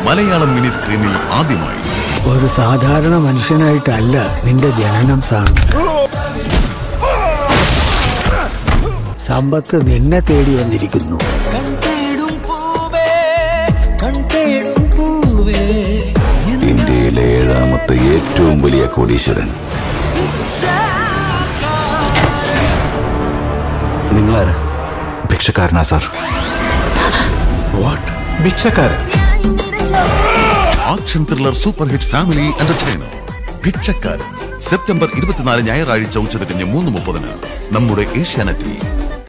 Malayalam mini സ്ക്രീനിൽ ആദ്യമായി ഒരു സാധാരണ മനുഷ്യനായിട്ടല്ല നിന്റെ ജനനം സാമി സമ്പത്ത് നിന്നെ തേടി വന്നിരിക്കുന്നു കൺതേടും പൂവേ കൺതേടും പൂവേ ഇന്ത്യയിലെ ഏഴാമത്തെ ഏറ്റവും വലിയ കോടീശ്വരൻ നിങ്ങളാരാ ഭിക്ഷക്കാരനാ സാർ വാട്ട് ഭിക്ഷക്കാരൻ action thriller super hit family entertainer ഭിക്ഷക്കാരൻ സെപ്റ്റംബർ ഇരുപത്തിനാല് ഞായറാഴ്ച ഉച്ചതിരിഞ്ഞ് മൂന്ന് മുപ്പതിന് നമ്മുടെ ഏഷ്യാനെറ്റിൽ